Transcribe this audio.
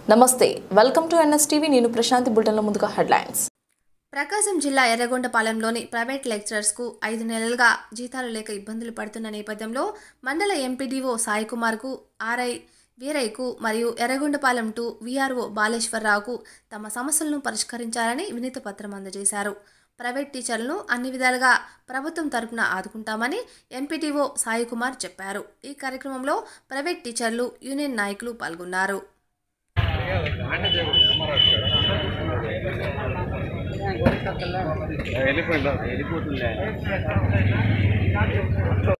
నమస్తే welcome to NSTV నేను ప్రశాంతి బుల్టన్లో ముందుగా హెడ్లైన్స్ ప్రకాశం జిల్లా ఎర్రగొండపాలెంలోని ప్రైవేట్ లెక్చరర్స్కు ఐదు నెలలుగా జీతాలు లేక ఇబ్బందులు పడుతున్న నేపథ్యంలో మండల ఎంపీడీఓ సాయి కుమార్కు ఆర్ఐ వీరయ్యకు మరియు ఎర్రగొండపాలెం టు వీఆర్ఓ బాలేశ్వరరావుకు తమ సమస్యలను పరిష్కరించాలని వినతి పత్రం అందజేశారు ప్రైవేట్ టీచర్లను అన్ని విధాలుగా ప్రభుత్వం తరపున ఆదుకుంటామని ఎంపీటీఓ సాయి కుమార్ చెప్పారు ఈ కార్యక్రమంలో ప్రైవేట్ టీచర్లు యూనియన్ నాయకులు పాల్గొన్నారు వెళ్ళిపోయిందా వెళ్ళిపోతుందా